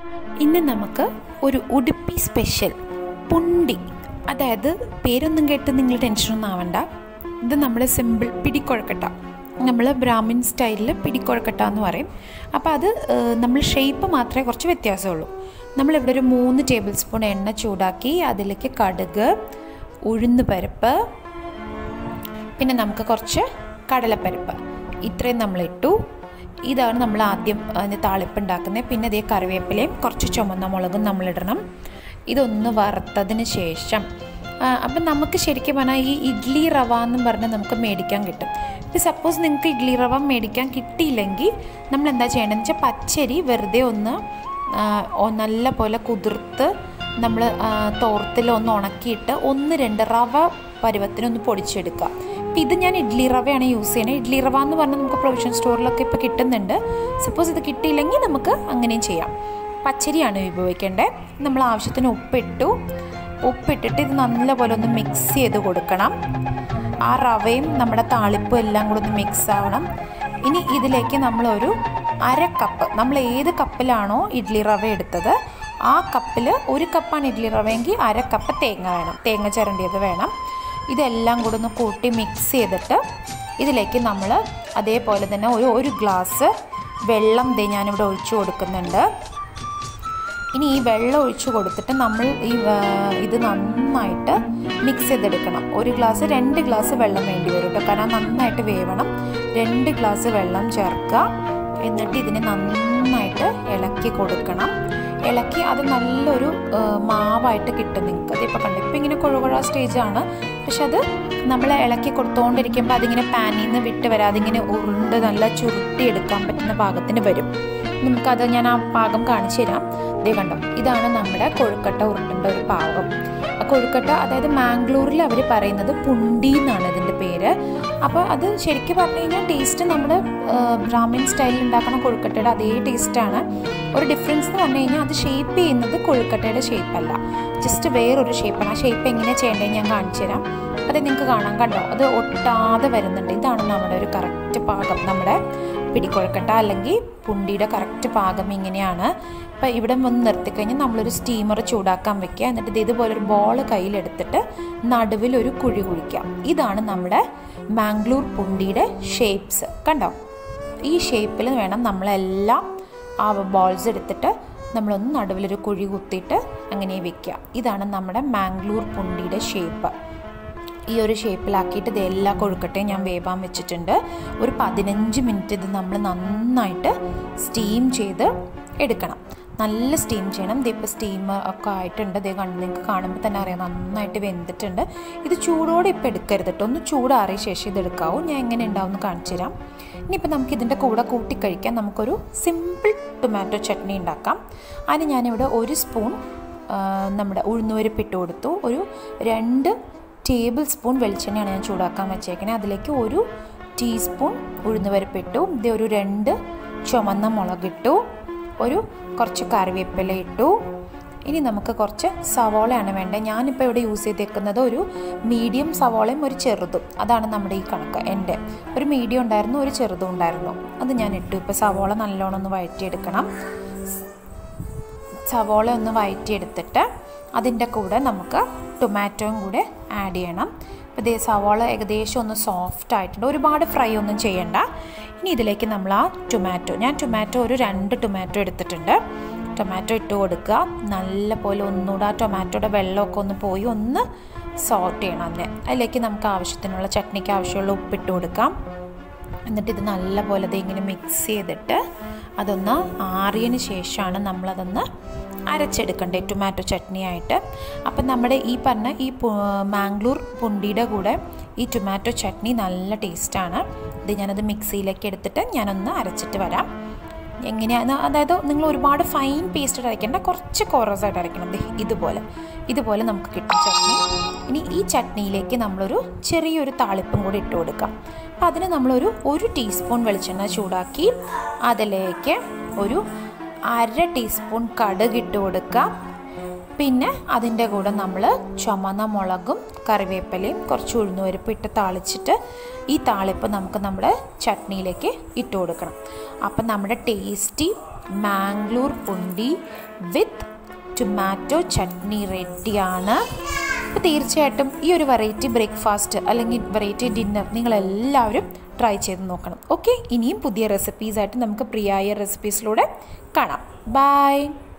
ഇന്ന് നമുക്ക് ഒരു ഉടുപ്പി സ്പെഷ്യൽ പുണ്ടി അതായത് പേരൊന്നും കേട്ട് നിങ്ങൾ ടെൻഷനൊന്നും ആവണ്ട ഇത് നമ്മുടെ സിമ്പിൾ പിടിക്കൊഴക്കട്ട നമ്മൾ ബ്രാഹ്മിൻ സ്റ്റൈലിൽ പിടിക്കൊഴക്കട്ട എന്ന് പറയും അപ്പോൾ അത് ഏഹ്, നമ്മൾ ഷേപ്പ് മാത്രമേ കുറച്ച് വ്യത്യാസമുള്ളൂ നമ്മളിവിടെ ഒരു മൂന്ന് ടേബിൾ സ്പൂൺ എണ്ണ ചൂടാക്കി അതിലേക്ക് കടുക് ഉഴുന്ന് പരിപ്പ് പിന്നെ നമുക്ക് കുറച്ച് കടലപ്പരിപ്പ് ഇത്രയും നമ്മൾ ഇട്ടു ഇതാണ് നമ്മൾ ആദ്യം അതിന് താളിപ്പ് ഉണ്ടാക്കുന്നത് പിന്നെ അതേ കറിവേപ്പിലയും കുറച്ച് ചുമന്ന മുളകും നമ്മളിടണം ഇതൊന്ന് വറുത്തതിന് ശേഷം ആ, അപ്പം നമുക്ക് ശരിക്കും പറഞ്ഞാൽ ഈ ഇഡ്ലി റവ എന്നും പറഞ്ഞ് നമുക്ക് മേടിക്കാൻ കിട്ടും ഇപ്പം സപ്പോസ് നിങ്ങൾക്ക് ഇഡ്ലി റവ മേടിക്കാൻ കിട്ടിയില്ലെങ്കിൽ നമ്മൾ എന്താ ചെയ്യേണ്ടതെന്ന് വെച്ചാൽ പച്ചരി വെറുതെ ഒന്ന് ആ, ഒ- നല്ല പോലെ കുതിർത്ത് നമ്മൾ തോർത്തിൽ ഒന്ന് ഉണക്കിയിട്ട് ഒന്ന് രണ്ട് റവ പരുവത്തിനൊന്ന് പൊടിച്ചെടുക്കുക അപ്പം ഇത് ഞാൻ ഇഡ്ലി റവയാണ് യൂസ് ചെയ്യുന്നത് ഇഡ്ലി റവ എന്ന് പറഞ്ഞാൽ നമുക്ക് പ്രൊവിഷൻ സ്റ്റോറിലൊക്കെ ഇപ്പോൾ കിട്ടുന്നുണ്ട് സപ്പോസ് ഇത് കിട്ടിയില്ലെങ്കിൽ നമുക്ക് അങ്ങനെയും ചെയ്യാം പച്ചരിയാണ് ഉപയോഗിക്കേണ്ടത് നമ്മൾ ആവശ്യത്തിന് ഉപ്പിട്ടു ഉപ്പിട്ടിട്ട് ഇത് നല്ലപോലെ ഒന്ന് മിക്സ് ചെയ്ത് കൊടുക്കണം ആ റവയും നമ്മുടെ താളിപ്പും എല്ലാം കൂടെ ഒന്ന് മിക്സ് ആവണം ഇനി ഇതിലേക്ക് നമ്മളൊരു അര കപ്പ് നമ്മൾ ഏത് കപ്പിലാണോ ഇഡ്ലി റവ എടുത്തത് ആ കപ്പിൽ ഒരു കപ്പാണ് ഇഡ്ലി റവയെങ്കിൽ അര കപ്പ് തേങ്ങ വേണം തേങ്ങ ചിരണ്ടിയത് വേണം ഇതെല്ലാം കൂടെ ഒന്ന് കൂട്ടി മിക്സ് ചെയ്തിട്ട് ഇതിലേക്ക് നമ്മൾ അതേപോലെ തന്നെ ഒരു ഒരു ഗ്ലാസ് വെള്ളം ദേ ഞാനിവിടെ ഒഴിച്ചു കൊടുക്കുന്നുണ്ട് ഇനി ഈ വെള്ളം ഒഴിച്ചു കൊടുത്തിട്ട് നമ്മൾ ഈ ആ, ഇത് നന്നായിട്ട് മിക്സ് ചെയ്തെടുക്കണം ഒരു ഗ്ലാസ് രണ്ട് ഗ്ലാസ് വെള്ളം വേണ്ടി വരും കേട്ടോ കാരണം നന്നായിട്ട് വേവണം രണ്ട് ഗ്ലാസ് വെള്ളം ചേർക്കുക എന്നിട്ട് ഇതിനെ നന്നായിട്ട് ഇളക്കി കൊടുക്കണം ഇളക്കി അത് നല്ലൊരു ആ, മാവായിട്ട് കിട്ടും നിങ്ങൾക്ക് അതിപ്പോൾ കണ്ടു ഇപ്പം ഇങ്ങനെ കുഴകുഴ സ്റ്റേജാണ് പക്ഷെ അത് നമ്മൾ ഇളക്കി കൊടുത്തുകൊണ്ടിരിക്കുമ്പോൾ അതിങ്ങനെ പാനിൽ നിന്ന് വിട്ട് വരാതെ ഇങ്ങനെ ഉരുണ്ട് നല്ല ചുരുട്ടി എടുക്കാൻ പറ്റുന്ന പാകത്തിന് വരും നമുക്കത് ഞാൻ ആ പാകം കാണിച്ചു തരാം ദേ കണ്ടോ ഇതാണ് നമ്മുടെ കൊഴുക്കട്ട ഉരുട്ടേണ്ട ഒരു പാകം ആ കൊഴുക്കട്ട അതായത് മാംഗ്ലൂരിൽ അവർ പറയുന്നത് പുണ്ടി എന്നാണ് ഇതിൻ്റെ പേര് അപ്പോൾ അത് ശരിക്കും പറഞ്ഞു കഴിഞ്ഞാൽ ടേസ്റ്റ് നമ്മുടെ ബ്രാഹ്മിൻ സ്റ്റൈലിൽ ഉണ്ടാക്കുന്ന കൊഴുക്കട്ടയുടെ അതേ ടേസ്റ്റാണ് ഒരു ഡിഫറൻസ് എന്ന് പറഞ്ഞു കഴിഞ്ഞാൽ അത് ഷേപ്പ് ചെയ്യുന്നത് കൊഴുക്കട്ടയുടെ ഷേപ്പല്ല ജസ്റ്റ് വേറൊരു ഷേപ്പാണ് ആ ഷേപ്പ് എങ്ങനെ ചെയ്യേണ്ടതെന്ന് ഞാൻ കാണിച്ചു തരാം അത് നിങ്ങൾക്ക് കാണാൻ കണ്ടോ അത് ഒട്ടാതെ വരുന്നുണ്ട് ഇതാണ് നമ്മുടെ ഒരു കറക്റ്റ് പാകം നമ്മുടെ പിടിക്കൊഴുക്കട്ട അല്ലെങ്കിൽ പുണ്ടിയുടെ കറക്റ്റ് പാകം ഇങ്ങനെയാണ് ഇപ്പം ഇവിടെ വന്ന് നിർത്തിക്കഴിഞ്ഞാൽ നമ്മളൊരു സ്റ്റീമർ ചൂടാക്കാൻ വെക്കുക എന്നിട്ട് ഇത് ഇതുപോലെ ഒരു ബോൾ കയ്യിലെടുത്തിട്ട് നടുവിൽ ഒരു കുഴി കുഴിക്കാം ഇതാണ് നമ്മുടെ മാംഗ്ലൂർ പുണ്ടിയുടെ ഷേപ്സ് കണ്ടോ ഈ ഷേപ്പിൽ വേണം നമ്മളെല്ലാം ആ ബോൾസ് എടുത്തിട്ട് നമ്മളൊന്ന് നടുവിലൊരു കുഴി കുത്തിയിട്ട് അങ്ങനെ വെക്കുക ഇതാണ് നമ്മുടെ മാംഗ്ലൂർ പുണ്ടിയുടെ ഷേപ്പ് ഈ ഒരു ഷേപ്പിലാക്കിയിട്ട് ഇത് എല്ലാ കൊഴുക്കട്ടയും ഞാൻ വേവാൻ വെച്ചിട്ടുണ്ട് ഒരു പതിനഞ്ച് മിനിറ്റ് ഇത് നമ്മൾ നന്നായിട്ട് സ്റ്റീം ചെയ്ത് എടുക്കണം നല്ല സ്റ്റീം ചെയ്യണം ഇതിപ്പോൾ സ്റ്റീം ഒക്കെ ആയിട്ടുണ്ട് ഇത് കണ്ട് നിങ്ങൾക്ക് കാണുമ്പോൾ തന്നെ അറിയാം നന്നായിട്ട് വെന്തിട്ടുണ്ട് ഇത് ചൂടോടെ ഇപ്പോൾ എടുക്കരുത് കേട്ടോ ഒന്ന് ചൂടാറിയ ശേഷം ഇത് എടുക്കാവൂ ഞാൻ എങ്ങനെ ഉണ്ടാവും എന്ന് കാണിച്ചു തരാം ഇനിയിപ്പോൾ നമുക്ക് ഇതിൻ്റെ കൂടെ കൂട്ടിക്കഴിക്കാൻ നമുക്കൊരു സിമ്പിൾ ടൊമാറ്റോ ചട്നി ഉണ്ടാക്കാം അതിന് ഞാനിവിടെ ഒരു സ്പൂൺ ആ, നമ്മുടെ ഉഴുന്നുപരിപ്പ് ഇട്ട് കൊടുത്തു ഒരു രണ്ട് ടേബിൾ സ്പൂൺ വെളിച്ചെണ്ണയാണ് ഞാൻ ചൂടാക്കാൻ വെച്ചേക്കണേ അതിലേക്ക് ഒരു ടീസ്പൂൺ ഉഴുന്നുപരിപ്പ് ഇട്ടു ഇത് ഒരു രണ്ട് ചുമന്ന മുളകിട്ടു ഒരു കുറച്ച് കറിവേപ്പില ഇട്ടു ഇനി നമുക്ക് കുറച്ച് സവോളയാണ് വേണ്ടത് ഞാനിപ്പോൾ ഇവിടെ യൂസ് ചെയ്തേക്കുന്നത് ഒരു മീഡിയം സവോളയും ഒരു ചെറുതും അതാണ് നമ്മുടെ ഈ കണക്ക് എൻ്റെ ഒരു മീഡിയം ഉണ്ടായിരുന്നു ഒരു ചെറുതും ഉണ്ടായിരുന്നു അത് ഞാൻ ഇട്ടു ഇപ്പോൾ സവോള നല്ലോണം ഒന്ന് വഴറ്റിയെടുക്കണം സവോള ഒന്ന് വഴറ്റിയെടുത്തിട്ട് അതിൻ്റെ കൂടെ നമുക്ക് ടൊമാറ്റോയും കൂടെ ആഡ് ചെയ്യണം അപ്പോൾ ഇതേ സവോള ഏകദേശം ഒന്ന് സോഫ്റ്റ് ആയിട്ടുണ്ട് ഒരുപാട് ഫ്രൈ ഒന്നും ചെയ്യണ്ട ഇനി ഇതിലേക്ക് നമ്മൾ ആ ടൊമാറ്റോ ഞാൻ ടൊമാറ്റോ ഒരു രണ്ട് ടൊമാറ്റോ എടുത്തിട്ടുണ്ട് ടൊമാറ്റോ ഇട്ട് കൊടുക്കുക നല്ല പോലെ ഒന്നുകൂടെ ആ ടൊമാറ്റോയുടെ വെള്ളമൊക്കെ ഒന്ന് പോയി ഒന്ന് സോട്ട് ചെയ്യണം അതിനെ അതിലേക്ക് നമുക്ക് ആവശ്യത്തിനുള്ള ചട്നിക്ക് ആവശ്യമുള്ള ഉപ്പിട്ട് കൊടുക്കാം എന്നിട്ട് ഇത് നല്ല പോലെ ഇത് ഇങ്ങനെ മിക്സ് ചെയ്തിട്ട് അതൊന്ന് ആറിയതിന് ശേഷമാണ് നമ്മളതൊന്ന് അരച്ചെടുക്കേണ്ടത് ടൊമാറ്റോ ചട്നിയായിട്ട് അപ്പം നമ്മുടെ ഈ പറഞ്ഞ ഈ പു- മാംഗ്ലൂർ പുണ്ടിയുടെ കൂടെ ഈ ടൊമാറ്റോ ചട്നി നല്ല ടേസ്റ്റാണ് ഇത് ഞാനത് മിക്സിയിലേക്ക് എടുത്തിട്ട് ഞാനൊന്ന് അരച്ചിട്ട് വരാം എങ്ങനെയാണ് അതായത് നിങ്ങൾ ഒരുപാട് ഫൈൻ പേസ്റ്റ് അരയ്ക്കേണ്ട കുറച്ച് കോറസായിട്ട് അരയ്ക്കണം ദേ ഇതുപോലെ ഇതുപോലെ നമുക്ക് കിട്ടും ചട്നി ഇനി ഈ ചട്നിയിലേക്ക് നമ്മളൊരു ചെറിയൊരു താളിപ്പും കൂടി ഇട്ട് കൊടുക്കാം അപ്പോൾ അതിന് നമ്മളൊരു ഒരു ടീസ്പൂൺ വെളിച്ചെണ്ണ ചൂടാക്കി അതിലേക്ക് ഒരു അര ടീസ്പൂൺ കടുക് ഇട്ട് കൊടുക്കുക പിന്നെ അതിൻ്റെ കൂടെ നമ്മൾ ചുമന്ന മുളകും കറിവേപ്പിലയും കുറച്ച് ഉഴുന്നുപരിപ്പ് ഇട്ട് താളിച്ചിട്ട് ഈ താളിപ്പ് നമുക്ക് നമ്മുടെ ചട്നിയിലേക്ക് ഇട്ട് കൊടുക്കണം അപ്പം നമ്മുടെ tasty Mangalore pundi with tomato chutney റെഡിയാണ് അപ്പോൾ തീർച്ചയായിട്ടും ഈ ഒരു വെറൈറ്റി ബ്രേക്ക്ഫാസ്റ്റ് അല്ലെങ്കിൽ വെറൈറ്റി ഡിന്നർ നിങ്ങളെല്ലാവരും ട്രൈ ചെയ്ത് നോക്കണം ഓക്കെ ഇനിയും പുതിയ റെസിപ്പീസായിട്ട് നമുക്ക് പ്രിയായ റെസിപ്പീസിലൂടെ കാണാം ബൈ